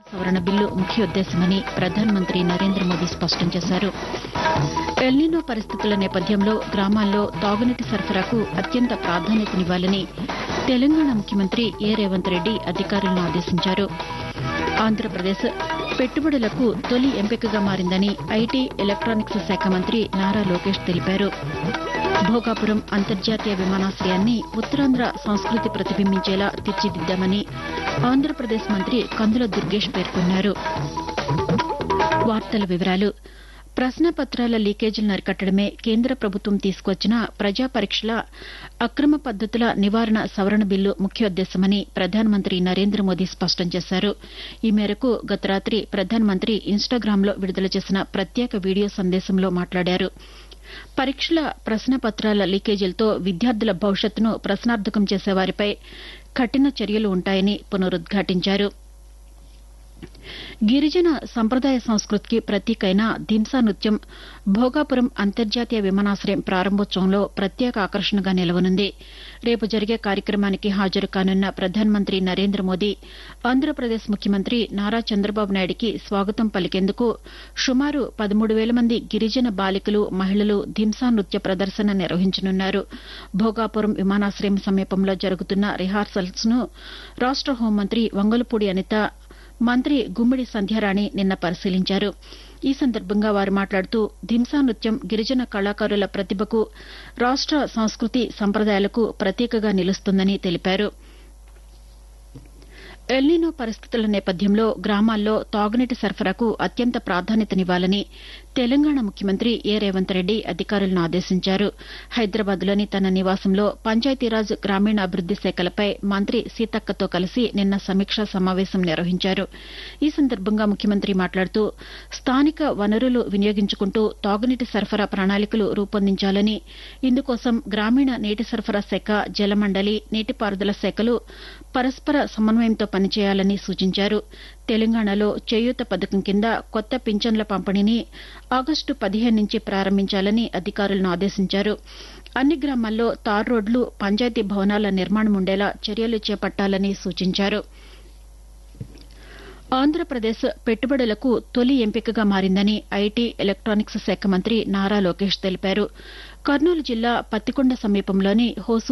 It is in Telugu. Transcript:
సవరణ బిల్లు ముఖ్యోద్దేశమని ప్రధానమంత్రి నరేంద్ర మోదీ స్పష్టం చేశారు ఎల్నినో పరిస్థితుల నేపథ్యంలో గ్రామాల్లో తాగునీటి సరఫరాకు అత్యంత ప్రాధాన్యతనివ్వాలని తెలంగాణ ముఖ్యమంత్రి ఏ రేవంత్ రెడ్డి అధికారులను ఆదేశించారు ఆంధ్రప్రదేశ్ పెట్టుబడులకు తొలి ఎంపికగా మారిందని ఐటీ ఎలక్టానిక్స్ శాఖ మంత్రి నారా లోకేష్ తెలిపారు భోగాపురం అంతర్జాతీయ విమానాశ్రయాన్ని ఉత్తరాంధ్ర సంస్కృతి ప్రతిబింబించేలా తీర్చిదిద్దామని ఆంధ్రప్రదేశ్ మంత్రి కందుల దుర్గేష్ పేర్కొన్నారు వార్తల వివరాలు ప్రశ్నపత్రాల లీకేజీలను అరికట్టడమే కేంద్ర ప్రభుత్వం తీసుకొచ్చిన ప్రజా పరీక్షల అక్రమ పద్దతుల నివారణ సవరణ బిల్లు ముఖ్యోద్దేశమని ప్రధానమంత్రి నరేంద్ర మోదీ స్పష్టం చేశారు ఈ మేరకు గత రాతి ప్రధానమంత్రి ఇన్స్టాగ్రామ్లో విడుదల చేసిన ప్రత్యేక వీడియో సందేశంలో మాట్లాడారు పరీక్షల ప్రశ్నపత్రాల లీకేజీలతో విద్యార్థుల భవిష్యత్తును ప్రశ్నార్థకం చేసేవారిపై కఠిన చర్యలు ఉంటాయని పునరుద్ఘాటించారు గిరిజన సంప్రదాయ సంస్కృతికి ప్రతీకైన దింసా నృత్యం భోగాపురం అంతర్జాతీయ విమానాశ్రయం ప్రారంభోత్సవంలో ప్రత్యేక ఆకర్షణగా నిలవనుంది రేపు జరిగే కార్యక్రమానికి హాజరు కానున్న ప్రధానమంత్రి నరేంద్ర మోదీ ఆంధ్రప్రదేశ్ ముఖ్యమంత్రి నారా చంద్రబాబు నాయుడికి స్వాగతం పలికేందుకు సుమారు పదమూడు వేల మంది గిరిజన బాలికలు మహిళలు దింసా నృత్య ప్రదర్శన నిర్వహించనున్నారు భోగాపురం విమానాశ్రయం సమీపంలో జరుగుతున్న రిహార్సల్స్ ను రాష్ట హోంమంత్రి వంగలపూడి అనిత మంత్రి గుమ్మిడి సంధ్యారాణి నిన్న పరిశీలించారు ఈ సందర్భంగా వారు మాట్లాడుతూ ధింసా నృత్యం గిరిజన కళాకారుల ప్రతిభకు రాష్ట సంస్కృతి సంప్రదాయాలకు ప్రతీకగా నిలుస్తుందని తెలిపారు ఎల్నినో పరిస్థితుల నేపథ్యంలో గ్రామాల్లో తాగునీటి సరఫరాకు అత్యంత ప్రాధాన్యతనివ్వాలని తెలంగాణ ముఖ్యమంత్రి ఏ రేవంత్ రెడ్డి అధికారులను ఆదేశించారు హైదరాబాద్లోని తన నివాసంలో పంచాయతీరాజ్ గ్రామీణాభివృద్ది శాఖలపై మంత్రి సీతక్కతో కలిసి నిన్న సమీక్షా సమావేశం నిర్వహించారు ఈ సందర్భంగా ముఖ్యమంత్రి మాట్లాడుతూ స్థానిక వనరులు వినియోగించుకుంటూ తాగునీటి సరఫరా ప్రణాళికలు రూపొందించాలని ఇందుకోసం గ్రామీణ నీటి సరఫరా శాఖ జలమండలి నీటిపారుదల శాఖలు పరస్పర సమన్వయంతో పనిచేయాలని సూచించారు తెలంగాణలో చేయూత పథకం కింద కొత్త పింఛన్ల పంపిణీని ఆగస్టు పదిహేను నుంచి ప్రారంభించాలని అధికారులను ఆదేశించారు అన్ని గ్రామాల్లో తార్ రోడ్లు పంచాయతీ భవనాల నిర్మాణం ఉండేలా చర్యలు చేపట్టాలని సూచించారు ఆంధ్రప్రదేశ్ పెట్టుబడులకు తొలి ఎంపికగా మారిందని ఐటీ ఎలక్టానిక్స్ శాఖ మంత్రి నారా లోకేష్ తెలిపారు కర్నూలు జిల్లా పత్తికొండ సమీపంలోని హోసు